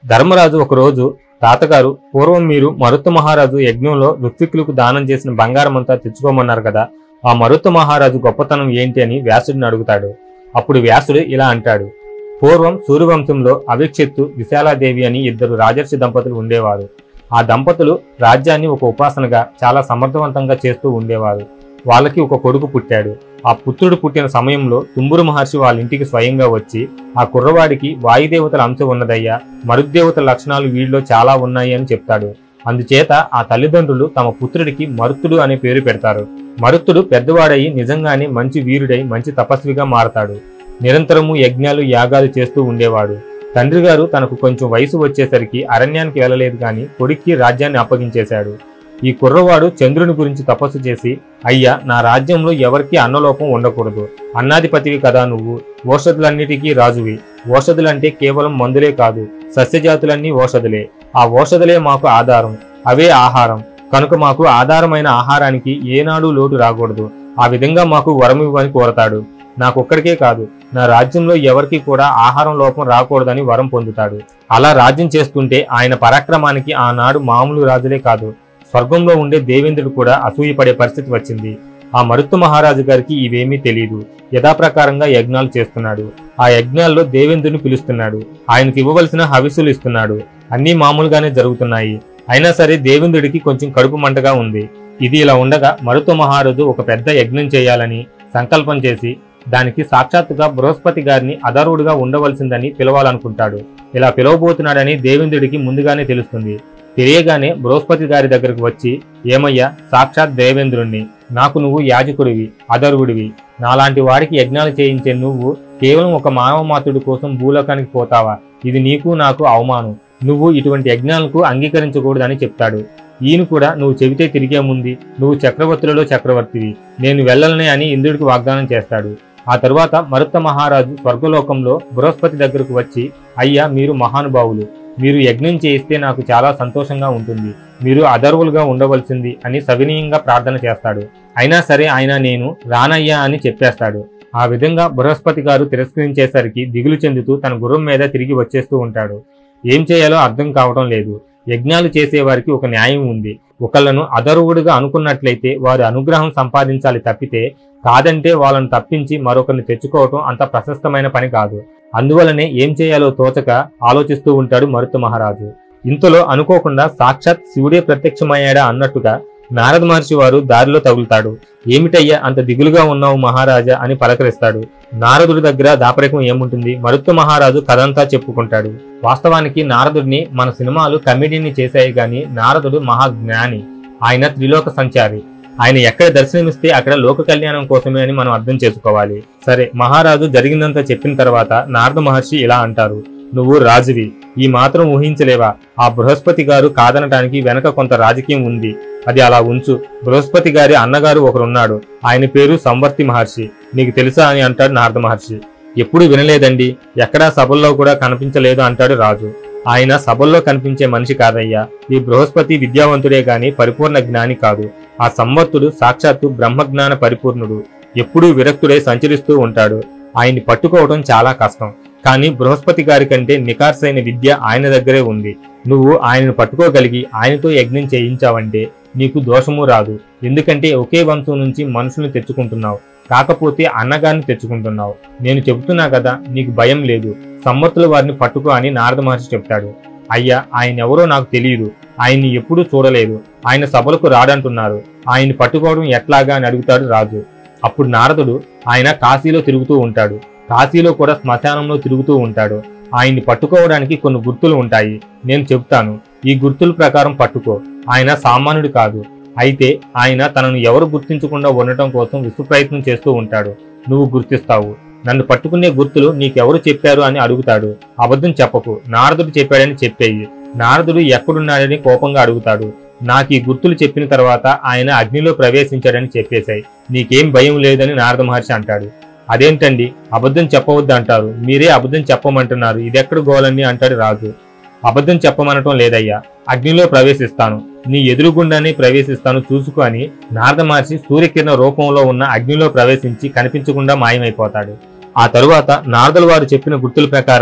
ధర్మరాజు ఒకరోజు తాతగారు పూర్వం మీరు మరుత్తు మహారాజు యజ్ఞంలో ఋత్వికులకు దానం చేసిన బంగారం అంతా తెచ్చుకోమన్నారు కదా ఆ మరుత్తు మహారాజు గొప్పతనం ఏంటి అని వ్యాసుడిని అడుగుతాడు అప్పుడు వ్యాసుడు ఇలా అంటాడు పూర్వం సూర్యవంశంలో అవిక్షిత్తు విశాలాదేవి అని ఇద్దరు రాజర్షి దంపతులు ఉండేవారు ఆ దంపతులు రాజ్యాన్ని ఒక ఉపాసనగా చాలా సమర్థవంతంగా చేస్తూ ఉండేవారు వాళ్ళకి ఒక కొడుకు పుట్టాడు ఆ పుత్రుడు పుట్టిన సమయంలో తుంబురు మహర్షి వాళ్ళ ఇంటికి స్వయంగా వచ్చి ఆ కుర్రవాడికి వాయుదేవతల అంశం ఉన్నదయ్యా మరుద్దేవతల లక్షణాలు వీడిలో చాలా ఉన్నాయి అని చెప్తాడు అందుచేత ఆ తల్లిదండ్రులు తమ పుత్రుడికి మరుత్తుడు అనే పేరు పెడతారు మరుత్తుడు పెద్దవాడయి నిజంగానే మంచి వీరుడై మంచి తపస్విగా మారతాడు నిరంతరము యజ్ఞాలు యాగాలు చేస్తూ ఉండేవాడు తండ్రి గారు తనకు కొంచెం వయసు వచ్చేసరికి అరణ్యానికి వెళ్ళలేదు కానీ కొడుక్కి రాజ్యాన్ని అప్పగించేశాడు ఈ కుర్రవాడు చంద్రుని గురించి తపస్సు చేసి అయ్యా నా రాజ్యంలో ఎవరికీ అన్నలోపం ఉండకూడదు అన్నాధిపతివి కదా నువ్వు ఓషధులన్నిటికీ రాజువి ఓషధులంటే కేవలం మందులే కాదు సస్యజాతులన్నీ ఓషధులే ఆ ఓషధులే మాకు ఆధారం అవే ఆహారం కనుక మాకు ఆధారమైన ఆహారానికి ఏనాడు లోటు రాకూడదు ఆ విధంగా మాకు వరమివ్వని కోరతాడు నాకొక్కడికే కాదు నా రాజ్యంలో ఎవరికీ కూడా ఆహారం లోపం రాకూడదని వరం పొందుతాడు అలా రాజ్యం చేస్తుంటే ఆయన పరాక్రమానికి ఆనాడు మామూలు రాజులే కాదు స్వర్గంలో ఉండే దేవేంద్రుడు కూడా అసూయపడే పరిస్థితి వచ్చింది ఆ మరుత్తు మహారాజు గారికి ఇవేమీ తెలియదు యథాప్రకారంగా యజ్ఞాలు చేస్తున్నాడు ఆ యజ్ఞాల్లో దేవేంద్రుని పిలుస్తున్నాడు ఆయనకి ఇవ్వవలసిన హవిసులు ఇస్తున్నాడు అన్నీ మామూలుగానే జరుగుతున్నాయి అయినా సరే దేవేంద్రుడికి కొంచెం కడుపు మంటగా ఉంది ఇది ఇలా ఉండగా మరుతు మహారాజు ఒక పెద్ద యజ్ఞం చేయాలని సంకల్పం చేసి దానికి సాక్షాత్తుగా బృహస్పతి గారిని అధర్వుడిగా ఉండవలసిందని పిలవాలనుకుంటాడు ఇలా పిలవబోతున్నాడని దేవేంద్రుడికి ముందుగానే తెలుస్తుంది తెలియగానే బృహస్పతి గారి దగ్గరకు వచ్చి ఏమయ్యా సాక్షాత్ దేవేంద్రుణ్ణి నాకు నువ్వు యాజకుడివి అధర్వుడివి నాలాంటి వాడికి యజ్ఞాలు చేయించే నువ్వు కేవలం ఒక మానవ మాతృడి కోసం భూలోకానికి పోతావా ఇది నీకు నాకు అవమానం నువ్వు ఇటువంటి యజ్ఞాలకు అంగీకరించకూడదని చెప్తాడు ఈయన కూడా నువ్వు చెబితే తిరిగే ముందు నువ్వు చక్రవర్తులలో చక్రవర్తివి నేను వెళ్ళలనే అని ఇంద్రుడికి వాగ్దానం చేస్తాడు ఆ తరువాత మరుత్త మహారాజు స్వర్గలోకంలో బృహస్పతి దగ్గరకు వచ్చి అయ్యా మీరు మహానుభావులు మీరు యజ్ఞం చేయిస్తే నాకు చాలా సంతోషంగా ఉంటుంది మీరు అధర్వులుగా ఉండవలసింది అని సవినీయంగా ప్రార్థన చేస్తాడు అయినా సరే ఆయన నేను రానయ్యా అని చెప్పేస్తాడు ఆ విధంగా బృహస్పతి గారు తిరస్కరించేసరికి దిగులు చెందుతూ తన గుర్రం మీద తిరిగి వచ్చేస్తూ ఉంటాడు ఏం చేయాలో అర్థం కావడం లేదు యజ్ఞాలు చేసేవారికి ఒక న్యాయం ఉంది ఒకళ్ళను అధర్వుడిగా అనుకున్నట్లయితే వారి అనుగ్రహం సంపాదించాలి తప్పితే కాదంటే వాళ్ళను తప్పించి మరొకరిని తెచ్చుకోవటం అంత ప్రశస్తమైన పని కాదు అందువలనే ఏం చేయాలో తోచక ఆలోచిస్తూ ఉంటాడు మరుతు మహారాజు ఇంతలో అనుకోకుండా సాక్షాత్ శివుడే ప్రత్యక్షమయ్యాడా అన్నట్టుగా నారద మహర్షి వారు దారిలో తగులుతాడు ఏమిటయ్యా అంత దిగులుగా ఉన్నావు మహారాజా అని పలకరిస్తాడు నారదుడి దగ్గర దాపరికం ఏముంటుంది మరుత్తు మహారాజు కథంతా చెప్పుకుంటాడు వాస్తవానికి నారదుడిని మన సినిమాలు కమెడీని చేశాయి గాని నారదుడు మహాజ్ఞాని ఆయన త్రిలోక సంచారి ఆయన ఎక్కడ దర్శనమిస్తే అక్కడ లోక కళ్యాణం కోసమే అని మనం అర్థం చేసుకోవాలి సరే మహారాజు జరిగిందంతా చెప్పిన తర్వాత నారద మహర్షి ఇలా అంటారు నువ్వు రాజువి ఈ మాత్రం ఊహించలేవా ఆ బృహస్పతి గారు కాదనటానికి వెనక కొంత రాజకీయం ఉంది అది అలా ఉంచు బృహస్పతి గారి అన్నగారు ఒకరున్నాడు ఆయన పేరు సంవర్తి మహర్షి నీకు తెలుసా అని అంటాడు నారద మహర్షి ఎప్పుడు వినలేదండి ఎక్కడా సభల్లో కూడా కనిపించలేదు అంటాడు రాజు ఆయన సభల్లో కనిపించే మనిషి కాదయ్యా ఈ బృహస్పతి విద్యావంతుడే గాని పరిపూర్ణ జ్ఞాని కాదు ఆ సంవర్తుడు సాక్షాత్తు బ్రహ్మజ్ఞాన పరిపూర్ణుడు ఎప్పుడూ విరక్తుడై సంచరిస్తూ ఉంటాడు ఆయన్ని పట్టుకోవడం చాలా కష్టం కానీ బృహస్పతి గారి కంటే నికార్సైన విద్య ఆయన దగ్గరే ఉంది నువ్వు ఆయనను పట్టుకోగలిగి ఆయనతో యజ్ఞం చేయించావంటే నీకు దోషము రాదు ఎందుకంటే ఒకే వంశం నుంచి మనుషుల్ని తెచ్చుకుంటున్నావు కాకపోతే అన్నగారిని తెచ్చుకుంటున్నావు నేను చెబుతున్నా కదా నీకు భయం లేదు సమ్మర్తుల వారిని పట్టుకో అని నారద మహర్షి చెప్తాడు అయ్యా ఆయన ఎవరో నాకు తెలియదు ఆయన్ని ఎప్పుడూ చూడలేదు ఆయన సభలకు రాడంటున్నారు ఆయన్ని పట్టుకోవడం ఎట్లాగా అని అడుగుతాడు రాజు అప్పుడు నారదుడు ఆయన కాశీలో తిరుగుతూ ఉంటాడు కాశీలో కూడా శ్మశానంలో తిరుగుతూ ఉంటాడు ఆయన్ని పట్టుకోవడానికి కొన్ని గుర్తులు ఉంటాయి నేను చెప్తాను ఈ గుర్తుల ప్రకారం పట్టుకో ఆయన సామాన్యుడు కాదు అయితే ఆయన తనను ఎవరు గుర్తించకుండా ఉండటం కోసం విశ్వప్రయత్నం చేస్తూ ఉంటాడు నువ్వు గుర్తిస్తావు నన్ను పట్టుకునే గుర్తులు నీకెవరు చెప్పారు అని అడుగుతాడు అబద్ధం చెప్పకు నారదుడు చెప్పాడని చెప్పేయి నారదుడు ఎక్కడున్నాడని కోపంగా అడుగుతాడు నాకు ఈ గుర్తులు చెప్పిన తర్వాత ఆయన అగ్నిలో ప్రవేశించాడని చెప్పేశాయి నీకేం భయం లేదని నారద మహర్షి అంటాడు అదేంటండి అబద్ధం చెప్పవద్దు అంటారు మీరే అబద్ధం చెప్పమంటున్నారు ఇదెక్కడ గోలండి అంటాడు రాజు అబద్ధం చెప్పమనటం లేదయ్యా అగ్నిలో ప్రవేశిస్తాను నీ ఎదురుగుండానే ప్రవేశిస్తాను చూసుకో అని నారద మహర్షి సూర్యకిరణ రూపంలో ఉన్న అగ్నిలో ప్రవేశించి కనిపించకుండా మాయమైపోతాడు ఆ తరువాత నారదుల వారు చెప్పిన గుర్తుల ప్రకారం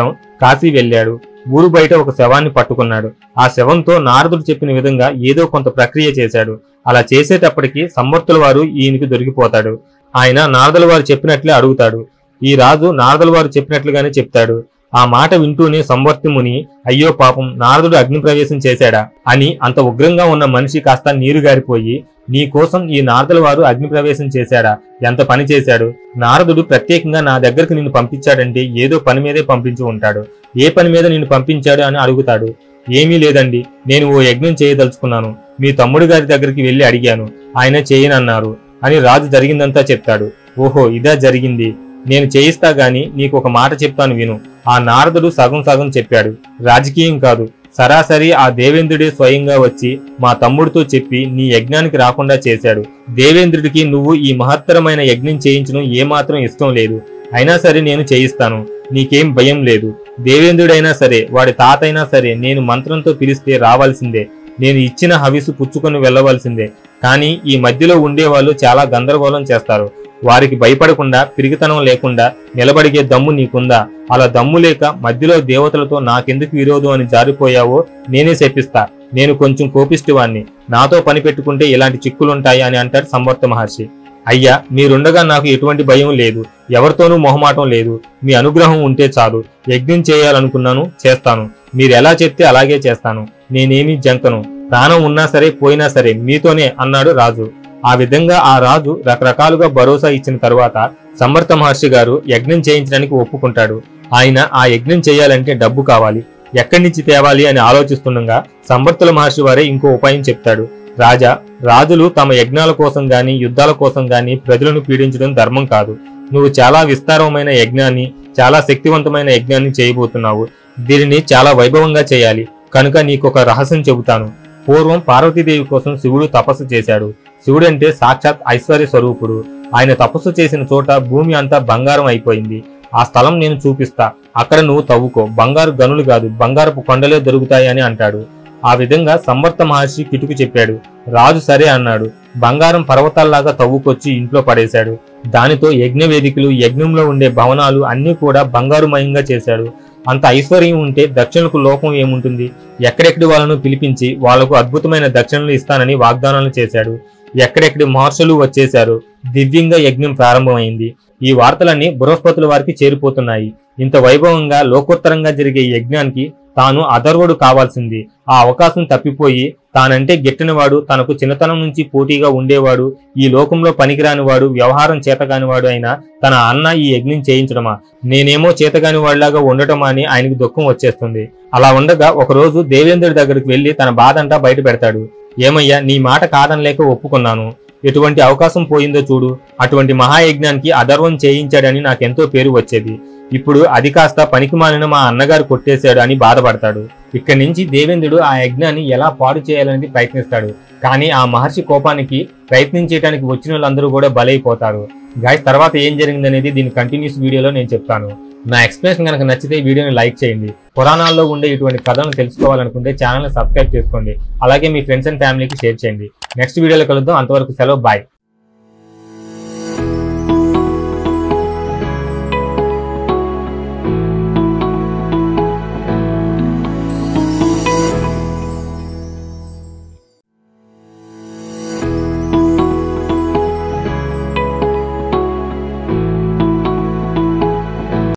కాశీ వెళ్ళాడు ఊరు బయట ఒక శవాన్ని పట్టుకున్నాడు ఆ శవంతో నారదుడు చెప్పిన విధంగా ఏదో కొంత ప్రక్రియ చేశాడు అలా చేసేటప్పటికి సమ్మర్తుల వారు ఈయనకి దొరికిపోతాడు ఆయన నారదుల వారు చెప్పినట్లే అడుగుతాడు ఈ రాజు నారదుల వారు చెప్పినట్లుగానే చెప్తాడు ఆ మాట వింటూనే సంవర్తి ముని అయ్యో పాపం నారదుడు అగ్ని ప్రవేశం చేశాడా అని అంత ఉగ్రంగా ఉన్న మనిషి కాస్త నీరు గారిపోయి నీ కోసం ఈ నారదుల వారు అగ్ని ప్రవేశం చేశాడా ఎంత పని చేశాడు నారదుడు ప్రత్యేకంగా నా దగ్గరికి నిన్ను పంపించాడంటే ఏదో పని మీదే పంపించి ఉంటాడు ఏ పని మీద నిన్ను పంపించాడు అని అడుగుతాడు ఏమీ లేదండి నేను ఓ యజ్ఞం చేయదలుచుకున్నాను మీ తమ్ముడు గారి దగ్గరికి వెళ్లి అడిగాను ఆయన చేయనన్నారు అని రాజు జరిగిందంతా చెప్తాడు ఓహో ఇదా జరిగింది నేను చేయిస్తా గాని నీకు ఒక మాట చెప్తాను విను ఆ నారదుడు సగం సగం చెప్పాడు రాజకీయం కాదు సరాసరి ఆ దేవేంద్రుడే స్వయంగా వచ్చి మా తమ్ముడితో చెప్పి నీ యజ్ఞానికి రాకుండా చేశాడు దేవేంద్రుడికి నువ్వు ఈ మహత్తరమైన యజ్ఞం చేయించడం ఏమాత్రం ఇష్టం లేదు అయినా సరే నేను చేయిస్తాను నీకేం భయం లేదు దేవేంద్రుడైనా సరే వాడి తాతైనా సరే నేను మంత్రంతో పిలిస్తే రావాల్సిందే నేను ఇచ్చిన హవిసు పుచ్చుకొని వెళ్ళవలసిందే కానీ ఈ మధ్యలో ఉండేవాళ్ళు చాలా గందరగోళం చేస్తారు వారికి భయపడకుండా పిరిగితనం లేకుండా నిలబడిగే దమ్ము నీకుందా అలా దమ్ము లేక మధ్యలో దేవతలతో నాకెందుకు విరోధం అని జారిపోయావో నేనే శపిస్తా నేను కొంచెం కోపిష్టివాణ్ణి నాతో పని పెట్టుకుంటే ఇలాంటి చిక్కులుంటాయి అని అంటాడు సంవర్త మహర్షి అయ్యా మీరుండగా నాకు ఎటువంటి భయం లేదు ఎవరితోనూ మొహమాటం లేదు మీ అనుగ్రహం ఉంటే చాలు యజ్ఞం చేయాలనుకున్నాను చేస్తాను మీరు ఎలా చెప్తే అలాగే చేస్తాను నేనేమీ జంకను ప్రాణం ఉన్నా సరే పోయినా సరే మీతోనే అన్నాడు రాజు ఆ విధంగా ఆ రాజు రకరకాలుగా భరోసా ఇచ్చిన తరువాత సమర్థ మహర్షి గారు యజ్ఞం చేయించడానికి ఒప్పుకుంటాడు ఆయన ఆ యజ్ఞం చేయాలంటే డబ్బు కావాలి ఎక్కడి నుంచి తేవాలి అని ఆలోచిస్తుండగా సంవర్తుల మహర్షి వారే ఇంకో ఉపాయం చెప్తాడు రాజా రాజులు తమ యజ్ఞాల కోసం గాని యుద్ధాల కోసం గాని ప్రజలను పీడించడం ధర్మం కాదు నువ్వు చాలా విస్తారమైన యజ్ఞాన్ని చాలా శక్తివంతమైన యజ్ఞాన్ని చేయబోతున్నావు దీనిని చాలా వైభవంగా చేయాలి కనుక నీకొక రహస్యం చెబుతాను పూర్వం పార్వతీదేవి కోసం శివుడు తపస్సు చేశాడు శివుడంటే సాక్షాత్ ఐశ్వర్య స్వరూపుడు ఆయన తపస్సు చేసిన చోట భూమి అంతా బంగారం అయిపోయింది ఆ స్థలం నేను చూపిస్తా అక్కడ నువ్వు తవ్వుకో బంగారు గనులు కాదు బంగారపు కొండలే దొరుకుతాయి అని అంటాడు ఆ విధంగా సంవర్త మహర్షి కిటుకు చెప్పాడు రాజు సరే అన్నాడు బంగారం పర్వతాల్లాగా తవ్వుకొచ్చి ఇంట్లో పడేశాడు దానితో యజ్ఞ వేదికలు యజ్ఞంలో ఉండే భవనాలు అన్నీ కూడా బంగారుమయంగా చేశాడు అంత ఐశ్వర్యం ఉంటే దక్షిణకు లోపం ఏముంటుంది ఎక్కడెక్కడి వాళ్ళను పిలిపించి వాళ్లకు అద్భుతమైన దక్షిణలు ఇస్తానని వాగ్దానాలు చేశాడు ఎక్కడెక్కడి మహర్షులు వచ్చేశారు దివ్యంగా యజ్ఞం ప్రారంభమైంది ఈ వార్తలన్నీ బృహస్పతుల వారికి చేరిపోతున్నాయి ఇంత వైభవంగా లోకోత్తరంగా జరిగే ఈ యజ్ఞానికి తాను అధర్వుడు కావాల్సింది ఆ అవకాశం తప్పిపోయి తానంటే గిట్టనివాడు తనకు చిన్నతనం నుంచి పోటీగా ఉండేవాడు ఈ లోకంలో పనికిరాని వాడు వ్యవహారం చేతగానివాడు అయినా తన అన్న ఈ యజ్ఞం చేయించడమా నేనేమో చేతగాని వాళ్ళలాగా ఉండటమా అని ఆయనకు దుఃఖం వచ్చేస్తుంది అలా ఉండగా ఒకరోజు దేవేంద్రుడి దగ్గరికి వెళ్లి తన బాధంతా బయట పెడతాడు ఏమయ్యా నీ మాట కాదనలేక ఒప్పుకున్నాను ఎటువంటి అవకాశం పోయిందో చూడు అటువంటి మహాయజ్ఞానికి అధర్వం చేయించాడని నాకెంతో పేరు వచ్చేది ఇప్పుడు అది కాస్త పనికిమాలిన మా అన్నగారు కొట్టేశాడు అని బాధపడతాడు ఇక్కడి నుంచి దేవేంద్రుడు ఆ యజ్ఞాన్ని ఎలా పాడు చేయాలని ప్రయత్నిస్తాడు కానీ ఆ మహర్షి కోపానికి ప్రయత్నించడానికి వచ్చిన వాళ్ళందరూ కూడా బలైపోతారు గాయస్ తర్వాత ఏం జరిగిందనేది దీని కంటిన్యూస్ వీడియోలో నేను చెప్తాను నా ఎక్స్ప్లెనేషన్ కనుక నచ్చితే ఈ వీడియోని లైక్ చేయండి పురాణాల్లో ఉండే ఇటువంటి కథలను తెలుసుకోవాలనుకుంటే ఛానల్ని సబ్స్క్రైబ్ చేసుకోండి అలాగే మీ ఫ్రెండ్స్ అండ్ ఫ్యామిలీకి షేర్ చేయండి నెక్స్ట్ వీడియోలో కలుద్దాం అంతవరకు సెలవు బాయ్